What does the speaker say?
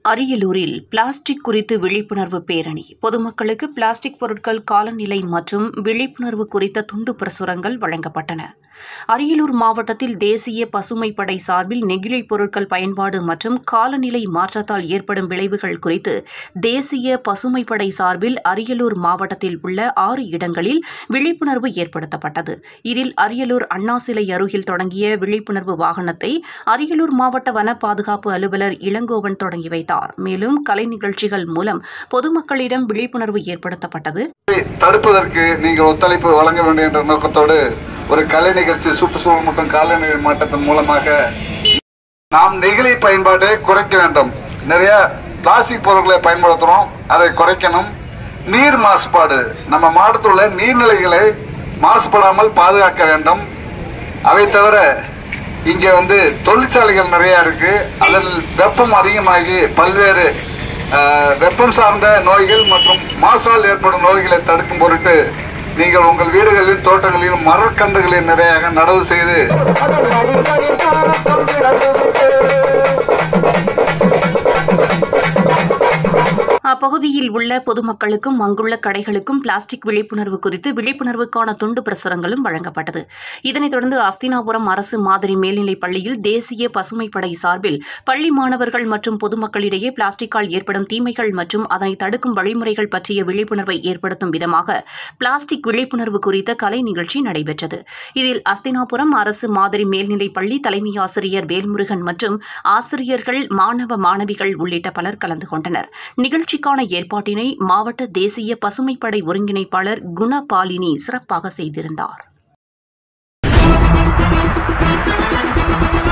அரியலூரில் பிளாஸ்டிக் குறித்து விழிப்புணர்வு பேரணி பொதுமக்களுக்கு பிளாஸ்டிக் பொருட்கள் காலநிலை மற்றும் விழிப்புணர்வு குறித்த துண்டு பிரசுரங்கள் வழங்கப்பட்டன அரியலூர் மாவட்டத்தில் தேசிய பசுமை படை சார்பில் நெகிழி பொருட்கள் பயன்பாடு மற்றும் காலநிலை மாற்றத்தால் ஏற்படும் விளைவுகள் குறித்து தேசிய பசுமை படை சார்பில் அரியலூர் மாவட்டத்தில் உள்ள ஆறு இடங்களில் விழிப்புணர்வு ஏற்படுத்தப்பட்டது இதில் அரியலூர் அண்ணா சிலை அருகில் தொடங்கிய விழிப்புணர்வு வாகனத்தை அரியலூர் மாவட்ட வன பாதுகாப்பு அலுவலர் இளங்கோவன் தொடங்கி வைத்தார் மேலும் கலை நிகழ்ச்சிகள் மூலம் பொதுமக்களிடம் விழிப்புணர்வு ஏற்படுத்தப்பட்டது தடுப்பதற்கு நீங்கள் ஒத்துழைப்பு வழங்க வேண்டும் என்ற நோக்கத்தோடு ஒரு கலை நிகழ்ச்சி சுற்றுச்சூழல் மற்றும் காலநிலை மாற்றத்தின் மூலமாக நாம் நெகிழி பயன்பாட்டை குறைக்க வேண்டும் நிறைய பிளாஸ்டிக் பொருட்களை பயன்படுத்துறோம் அதை குறைக்கணும் நீர் மாசுபாடு நம்ம மாவட்டத்தில் உள்ள நீர்நிலைகளை மாசுபடாமல் பாதுகாக்க வேண்டும் அவை தவிர இங்க வந்து தொழிற்சாலைகள் நிறைய இருக்கு அதில் வெப்பம் அதிகமாகி பல்வேறு ஆஹ், வெப்பம் சார்ந்த நோய்கள் மற்றும் மாசால் ஏற்படும் நோய்களை தடுக்கும் பொருட்டு நீங்கள் உங்கள் வீடுகளில் தோட்டங்களில் மரக்கன்றுகளை நிறைய நடவு செய்து அப்பகுதியில் உள்ள பொதுமக்களுக்கும் அங்குள்ள கடைகளுக்கும் பிளாஸ்டிக் விழிப்புணர்வு குறித்து விழிப்புணர்வுக்கான துண்டு பிரசுரங்களும் வழங்கப்பட்டது இதனைத் தொடர்ந்து அஸ்தினாபுரம் அரசு மாதிரி மேல்நிலைப் பள்ளியில் தேசிய பசுமை படை சார்பில் பள்ளி மாணவர்கள் மற்றும் பொதுமக்களிடையே பிளாஸ்டிக்கால் ஏற்படும் தீமைகள் மற்றும் அதனை தடுக்கும் வழிமுறைகள் பற்றிய விழிப்புணர்வை ஏற்படுத்தும் விதமாக பிளாஸ்டிக் விழிப்புணர்வு குறித்த கலை நிகழ்ச்சி நடைபெற்றது இதில் அஸ்தினாபுரம் அரசு மாதிரி மேல்நிலைப் பள்ளி தலைமை ஆசிரியர் வேல்முருகன் மற்றும் ஆசிரியர்கள் மாணவ மாணவிகள் உள்ளிட்ட பலர் கலந்து கொண்டனர் நிகழ்ச்சிக்கான ஏற்பாட்டினை மாவட்ட தேசிய பசுமைப்படை ஒருங்கிணைப்பாளர் குணபாலினி சிறப்பாக செய்திருந்தார்